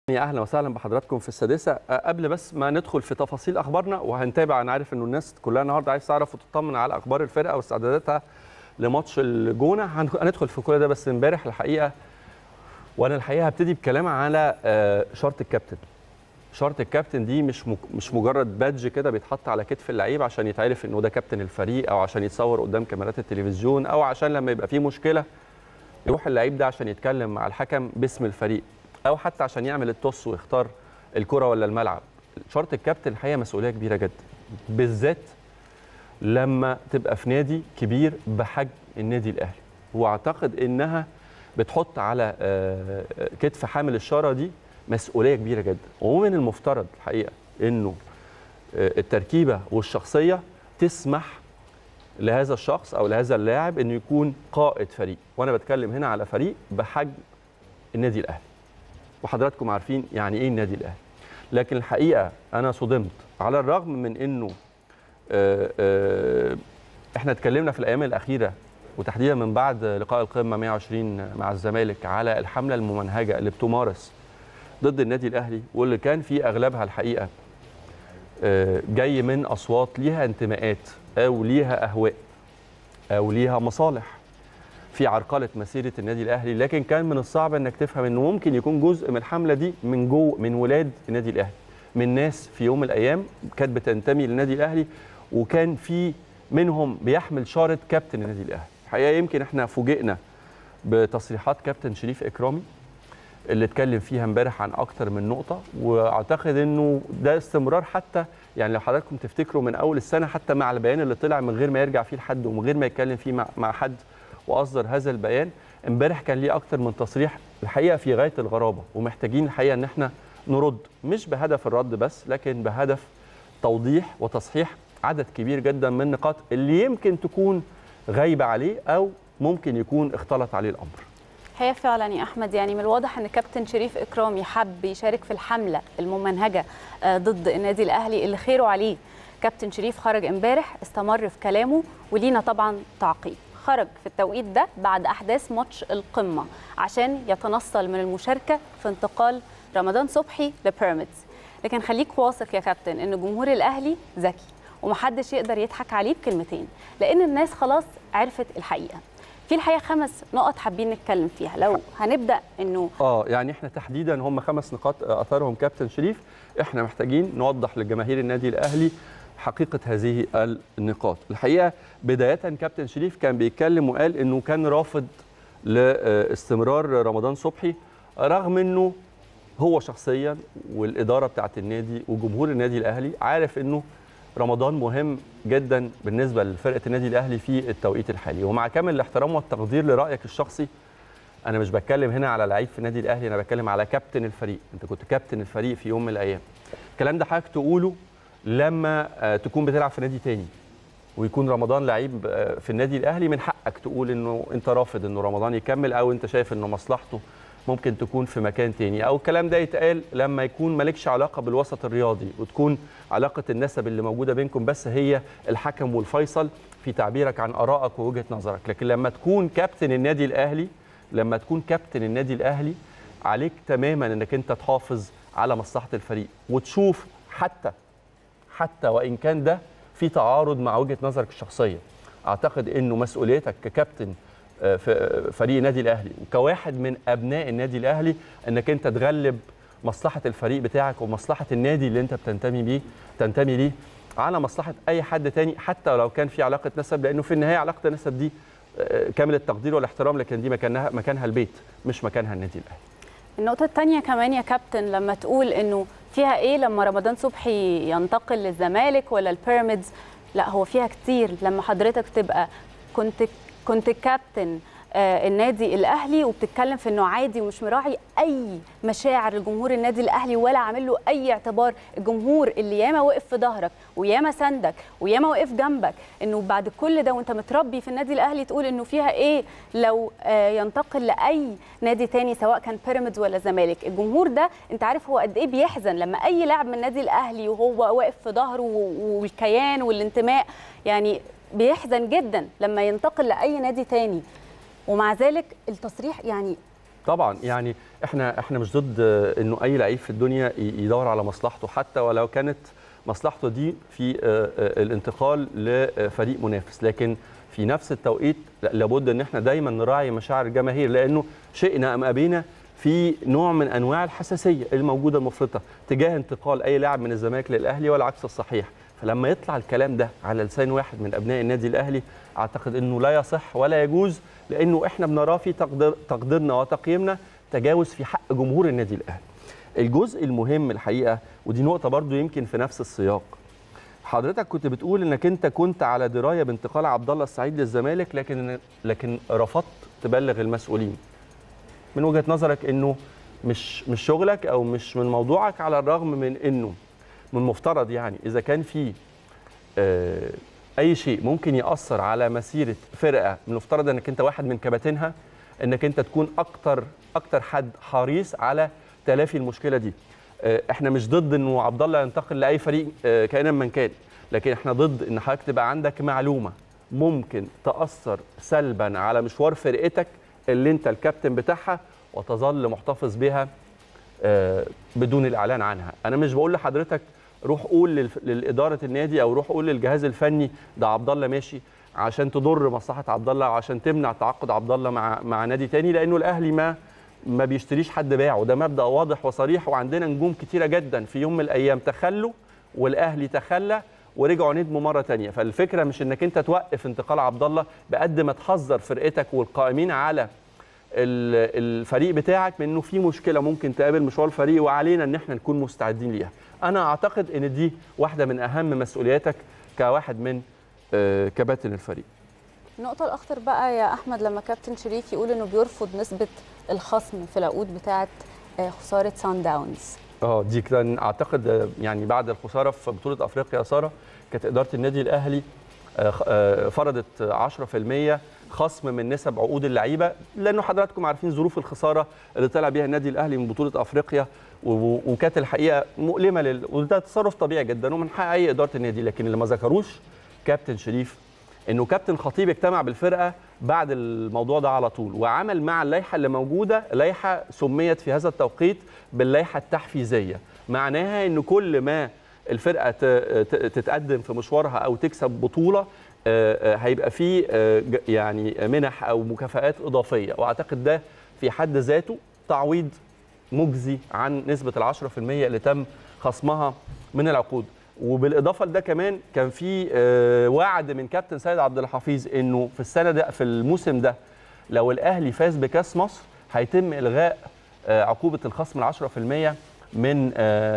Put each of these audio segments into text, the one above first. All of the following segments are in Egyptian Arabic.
يا اهلا وسهلا بحضراتكم في السادسه قبل بس ما ندخل في تفاصيل اخبارنا وهنتابع انا عارف انه الناس كلها النهارده عايز تعرف وتطمن على اخبار الفرقه واستعداداتها لماتش الجونه هندخل في كل ده بس امبارح الحقيقه وانا الحقيقه هبتدي بكلام على شرط الكابتن شرط الكابتن دي مش مش مجرد بادج كده بيتحط على كتف اللعيب عشان يتعرف انه ده كابتن الفريق او عشان يتصور قدام كاميرات التلفزيون او عشان لما يبقى في مشكله يروح اللعيب ده عشان يتكلم مع الحكم باسم الفريق او حتى عشان يعمل التوس ويختار الكره ولا الملعب شرط الكابتن الحقيقه مسؤوليه كبيره جدا بالذات لما تبقى في نادي كبير بحجم النادي الاهلي واعتقد انها بتحط على كتف حامل الشاره دي مسؤوليه كبيره جدا ومن المفترض الحقيقه انه التركيبه والشخصيه تسمح لهذا الشخص او لهذا اللاعب انه يكون قائد فريق وانا بتكلم هنا على فريق بحجم النادي الاهلي وحضراتكم عارفين يعني ايه النادي الاهلي لكن الحقيقه انا صدمت على الرغم من انه آآ آآ احنا اتكلمنا في الايام الاخيره وتحديدا من بعد لقاء القمه 120 مع الزمالك على الحمله الممنهجه اللي بتمارس ضد النادي الاهلي واللي كان في اغلبها الحقيقه جاي من اصوات ليها انتماءات او ليها اهواء او ليها مصالح في عرقله مسيره النادي الاهلي لكن كان من الصعب انك تفهم انه ممكن يكون جزء من الحمله دي من جو من ولاد النادي الاهلي من ناس في يوم من الايام كانت بتنتمي للنادي الاهلي وكان في منهم بيحمل شاره كابتن النادي الاهلي الحقيقه يمكن احنا فوجئنا بتصريحات كابتن شريف اكرامي اللي اتكلم فيها امبارح عن اكتر من نقطه واعتقد انه ده استمرار حتى يعني لو حضراتكم تفتكروا من اول السنه حتى مع البيان اللي طلع من غير ما يرجع فيه لحد ومن غير ما يتكلم فيه مع, مع حد واصدر هذا البيان امبارح كان ليه اكتر من تصريح الحقيقه في غايه الغرابه ومحتاجين الحقيقه ان احنا نرد مش بهدف الرد بس لكن بهدف توضيح وتصحيح عدد كبير جدا من النقاط اللي يمكن تكون غايبه عليه او ممكن يكون اختلط عليه الامر هي فعلا يا احمد يعني من الواضح ان كابتن شريف اكرامي حب يشارك في الحمله الممنهجه ضد النادي الاهلي اللي خيره عليه كابتن شريف خرج امبارح استمر في كلامه ولينا طبعا تعقيب خرج في التوقيت ده بعد احداث ماتش القمه عشان يتنصل من المشاركه في انتقال رمضان صبحي لبيراميدز لكن خليك واثق يا كابتن ان جمهور الاهلي ذكي ومحدش يقدر يضحك عليه بكلمتين لان الناس خلاص عرفت الحقيقه في الحقيقه خمس نقط حابين نتكلم فيها لو هنبدا انه اه يعني احنا تحديدا هم خمس نقاط اثرهم كابتن شريف احنا محتاجين نوضح لجماهير النادي الاهلي حقيقه هذه النقاط الحقيقه بدايه كابتن شريف كان بيتكلم وقال انه كان رافض لاستمرار رمضان صبحي رغم انه هو شخصيا والاداره بتاعه النادي وجمهور النادي الاهلي عارف انه رمضان مهم جدا بالنسبه لفرقه النادي الاهلي في التوقيت الحالي ومع كامل الاحترام والتقدير لرايك الشخصي انا مش بتكلم هنا على لعيب في النادي الاهلي انا بتكلم على كابتن الفريق انت كنت كابتن الفريق في يوم من الايام الكلام ده حضرتك تقوله لما تكون بتلعب في نادي تاني ويكون رمضان لعيب في النادي الاهلي من حقك تقول انه انت رافض انه رمضان يكمل او انت شايف انه مصلحته ممكن تكون في مكان تاني او الكلام ده يتقال لما يكون مالكش علاقه بالوسط الرياضي وتكون علاقه النسب اللي موجوده بينكم بس هي الحكم والفيصل في تعبيرك عن ارائك ووجهه نظرك لكن لما تكون كابتن النادي الاهلي لما تكون كابتن النادي الاهلي عليك تماما انك انت تحافظ على مصلحه الفريق وتشوف حتى حتى وان كان ده في تعارض مع وجهه نظرك الشخصيه اعتقد انه مسؤوليتك ككابتن في فريق النادي الاهلي وكواحد من ابناء النادي الاهلي انك انت تغلب مصلحه الفريق بتاعك ومصلحه النادي اللي انت بتنتمي بيه تنتمي ليه على مصلحه اي حد تاني حتى لو كان في علاقه نسب لانه في النهايه علاقه النسب دي كامل التقدير والاحترام لكن دي مكانها مكانها البيت مش مكانها النادي الاهلي النقطة الثانية كمان يا كابتن لما تقول انه فيها ايه لما رمضان صبحي ينتقل للزمالك ولا البيراميدز لا هو فيها كتير لما حضرتك تبقى كنت كنت كابتن آه النادي الاهلي وبتتكلم في انه عادي ومش مراعي اي مشاعر الجمهور النادي الاهلي ولا عامل له اي اعتبار الجمهور اللي ياما وقف في ظهرك وياما سندك وياما وقف جنبك انه بعد كل ده وانت متربي في النادي الاهلي تقول انه فيها ايه لو آه ينتقل لاي نادي تاني سواء كان بيراميدز ولا زمالك الجمهور ده انت عارف هو قد ايه بيحزن لما اي لاعب من النادي الاهلي وهو واقف في ظهره والكيان والانتماء يعني بيحزن جدا لما ينتقل لاي نادي تاني ومع ذلك التصريح يعني طبعا يعني احنا احنا مش ضد آه، انه اي لعيب في الدنيا ي- يدور على مصلحته حتى ولو كانت مصلحته دي في آه، آه، الانتقال لفريق منافس لكن في نفس التوقيت لا- لابد ان احنا دايما نراعي مشاعر الجماهير لانه شئنا ام ابينا في نوع من انواع الحساسيه الموجوده المفرطه تجاه انتقال اي لاعب من الزمالك للاهلي والعكس الصحيح فلما يطلع الكلام ده على لسان واحد من ابناء النادي الاهلي اعتقد انه لا يصح ولا يجوز لانه احنا بنراه في تقدير تقديرنا وتقييمنا تجاوز في حق جمهور النادي الاهلي. الجزء المهم الحقيقه ودي نقطه برضو يمكن في نفس السياق. حضرتك كنت بتقول انك انت كنت على درايه بانتقال عبد الله السعيد للزمالك لكن لكن رفضت تبلغ المسؤولين. من وجهه نظرك انه مش مش شغلك او مش من موضوعك على الرغم من انه من المفترض يعني اذا كان في آه، اي شيء ممكن ياثر على مسيره فرقه من المفترض انك انت واحد من كباتنها انك انت تكون اكتر اكتر حد حريص على تلافي المشكله دي آه، احنا مش ضد انه عبد الله ينتقل لاي فريق آه، كائنا من كان لكن احنا ضد ان حضرتك تبقى عندك معلومه ممكن تاثر سلبا على مشوار فرقتك اللي انت الكابتن بتاعها وتظل محتفظ بها آه، بدون الاعلان عنها انا مش بقول لحضرتك روح قول للف- للاداره النادي او روح قول للجهاز الفني ده عبد الله ماشي عشان تضر مصلحه عبد الله وعشان تمنع تعاقد عبد الله مع مع نادي تاني لانه الاهلي ما ما بيشتريش حد باعه ده مبدا واضح وصريح وعندنا نجوم كتيره جدا في يوم من الايام تخلوا والاهلي تخلى ورجعوا ندموا مره تانية فالفكره مش انك انت توقف انتقال عبد الله بقد ما تحذر فرقتك والقائمين على ال- الفريق بتاعك من انه في مشكله ممكن تقابل مشوار الفريق وعلينا ان احنا نكون مستعدين ليها انا اعتقد ان دي واحده من اهم مسؤولياتك كواحد من آه، كباتن الفريق النقطة الأخطر بقى يا أحمد لما كابتن شريف يقول إنه بيرفض نسبة الخصم في العقود بتاعة آه، خسارة سان داونز اه دي كان اعتقد آه، يعني بعد الخساره في بطوله افريقيا يا ساره كانت اداره النادي الاهلي آه، خ- آه، فرضت 10% خصم من نسب عقود اللعيبه لانه حضراتكم عارفين ظروف الخساره اللي طلع بيها النادي الاهلي من بطوله افريقيا و- و- وكانت الحقيقه مؤلمه لل... وده تصرف طبيعي جدا ومن حق اي اداره النادي لكن اللي ما ذكروش كابتن شريف انه كابتن خطيب اجتمع بالفرقه بعد الموضوع ده على طول وعمل مع اللائحه اللي موجوده لائحه سميت في هذا التوقيت باللائحه التحفيزيه معناها ان كل ما الفرقه ت- ت- تتقدم في مشوارها او تكسب بطوله آه، آه، هيبقى فيه آه، ج- يعني منح او مكافآت اضافيه واعتقد ده في حد ذاته تعويض مجزي عن نسبه ال 10% اللي تم خصمها من العقود وبالاضافه لده كمان كان في آه، وعد من كابتن سيد عبد الحفيظ انه في السنه ده في الموسم ده لو الاهلي فاز بكاس مصر هيتم الغاء آه، عقوبه الخصم ال 10% من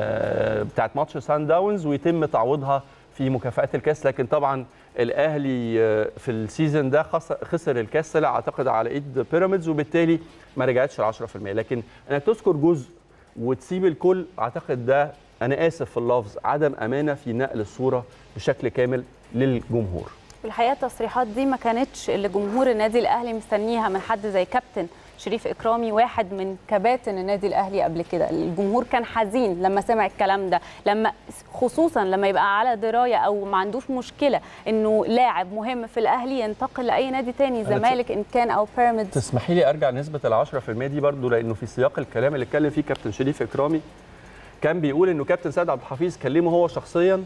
آه، بتاعت ماتش سان داونز ويتم تعويضها في مكافآت الكاس لكن طبعا الاهلي آه، في السيزون ده خس- خسر الكاس طلع اعتقد على ايد بيراميدز وبالتالي ما رجعتش ل 10% لكن انك تذكر جزء وتسيب الكل اعتقد ده انا اسف في اللفظ عدم امانه في نقل الصوره بشكل كامل للجمهور الحقيقه التصريحات دي ما كانتش اللي جمهور النادي الاهلي مستنيها من حد زي كابتن شريف اكرامي واحد من كباتن النادي الاهلي قبل كده الجمهور كان حزين لما سمع الكلام ده لما خصوصا لما يبقى على درايه او ما عندوش مشكله انه لاعب مهم في الاهلي ينتقل لاي نادي تاني أنا زمالك ان كان او بيراميدز تسمحي لي ارجع نسبه ال 10% دي برضو لانه في سياق الكلام اللي اتكلم فيه كابتن شريف اكرامي كان بيقول انه كابتن سيد عبد الحفيظ كلمه هو شخصيا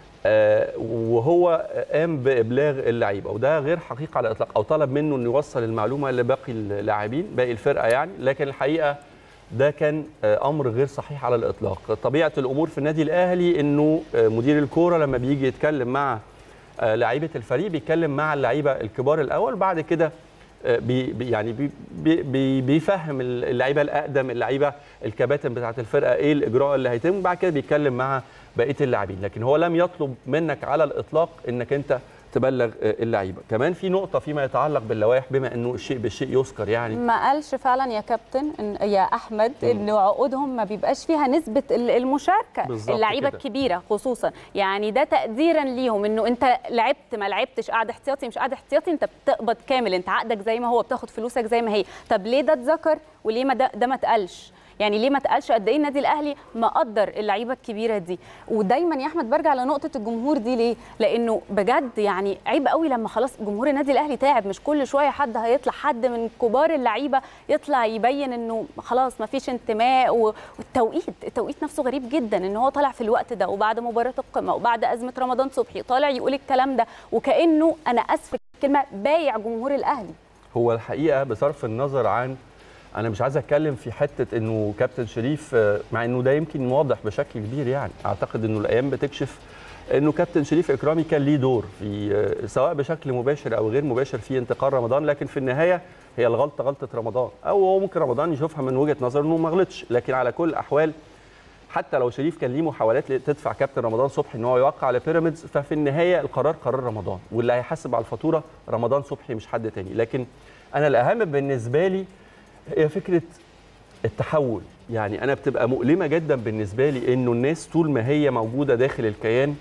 آه، وهو قام بابلاغ اللعيبه وده غير حقيقه على الاطلاق او طلب منه انه يوصل المعلومه لباقي اللاعبين باقي الفرقه يعني لكن الحقيقه ده كان آه، امر غير صحيح على الاطلاق طبيعه الامور في النادي الاهلي انه آه، مدير الكوره لما بيجي يتكلم مع آه، لعيبه الفريق بيتكلم مع اللعيبه الكبار الاول بعد كده آه، بي بي- يعني بي بي بي بيفهم اللعيبه الاقدم اللعيبه الكباتن بتاعه الفرقه ايه الاجراء اللي هيتم وبعد كده بيتكلم مع بقيه اللاعبين لكن هو لم يطلب منك على الاطلاق انك انت تبلغ آه، اللعيبه كمان في نقطه فيما يتعلق باللوائح بما انه الشيء بالشيء يذكر يعني ما قالش فعلا يا كابتن إن يا احمد انه عقودهم ما بيبقاش فيها نسبه ال- المشاركه بالظبط اللعيبه كده. الكبيره خصوصا يعني ده تقديرا ليهم انه انت لعبت ما لعبتش قاعد احتياطي مش قاعد احتياطي انت بتقبض كامل انت عقدك زي ما هو بتاخد فلوسك زي ما هي طب ليه ده اتذكر وليه ما ده, ده ما اتقالش يعني ليه ما اتقالش قد ايه النادي الاهلي مقدر اللعيبه الكبيره دي ودايما يا احمد برجع لنقطه الجمهور دي ليه لانه بجد يعني عيب قوي لما خلاص جمهور النادي الاهلي تعب مش كل شويه حد هيطلع حد من كبار اللعيبه يطلع يبين انه خلاص ما فيش انتماء والتوقيت التوقيت نفسه غريب جدا ان هو طالع في الوقت ده وبعد مباراه القمه وبعد ازمه رمضان صبحي طالع يقول الكلام ده وكانه انا اسف كلمه بايع جمهور الاهلي هو الحقيقه بصرف النظر عن انا مش عايز اتكلم في حته انه كابتن شريف مع انه ده يمكن واضح بشكل كبير يعني اعتقد انه الايام بتكشف انه كابتن شريف اكرامي كان ليه دور في سواء بشكل مباشر او غير مباشر في انتقال رمضان لكن في النهايه هي الغلطه غلطه رمضان او هو ممكن رمضان يشوفها من وجهه نظر انه ما غلطش لكن على كل الاحوال حتى لو شريف كان ليه محاولات تدفع كابتن رمضان صبحي ان هو يوقع على بيراميدز ففي النهايه القرار قرار رمضان واللي هيحاسب على الفاتوره رمضان صبحي مش حد تاني لكن انا الاهم بالنسبه لي هي فكره التحول يعني انا بتبقى مؤلمه جدا بالنسبه لي انه الناس طول ما هي موجوده داخل الكيان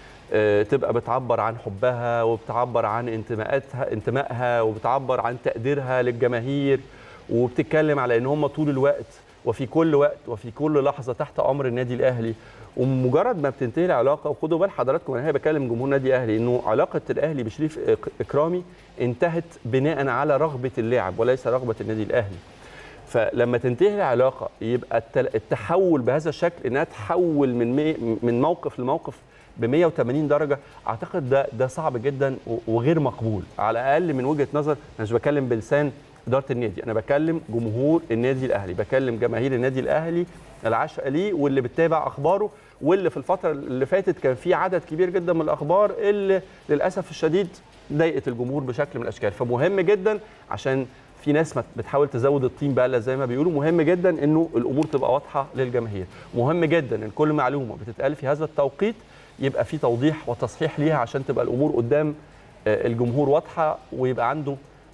تبقى بتعبر عن حبها وبتعبر عن انتماءاتها انتمائها وبتعبر عن تقديرها للجماهير وبتتكلم على ان هم طول الوقت وفي كل وقت وفي كل لحظه تحت امر النادي الاهلي ومجرد ما بتنتهي العلاقه وخدوا بال حضراتكم انا بكلم جمهور النادي الاهلي انه علاقه الاهلي بشريف اكرامي انتهت بناء على رغبه اللاعب وليس رغبه النادي الاهلي فلما تنتهي العلاقه يبقى التحول بهذا الشكل انها تحول من من موقف لموقف ب 180 درجه اعتقد ده ده صعب جدا وغير مقبول على الاقل من وجهه نظر انا مش بتكلم بلسان اداره النادي انا بكلم جمهور النادي الاهلي بكلم جماهير النادي الاهلي العشقه ليه واللي بتتابع اخباره واللي في الفتره اللي فاتت كان في عدد كبير جدا من الاخبار اللي للاسف الشديد ضايقت الجمهور بشكل من الاشكال فمهم جدا عشان في ناس بتحاول تزود الطين بقى زي ما بيقولوا مهم جدا انه الامور تبقى واضحه للجماهير مهم جدا ان كل معلومه بتتقال في هذا التوقيت يبقى في توضيح وتصحيح ليها عشان تبقى الامور قدام الجمهور واضحه ويبقى عنده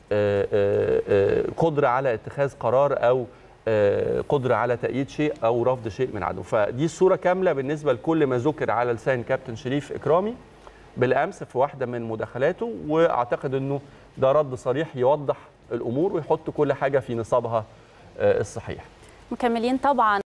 قدره على اتخاذ قرار او قدره على تأييد شيء او رفض شيء من عدو فدي الصوره كامله بالنسبه لكل ما ذكر على لسان كابتن شريف اكرامي بالامس في واحده من مداخلاته واعتقد انه ده رد صريح يوضح الامور ويحط كل حاجه في نصابها الصحيح مكملين طبعا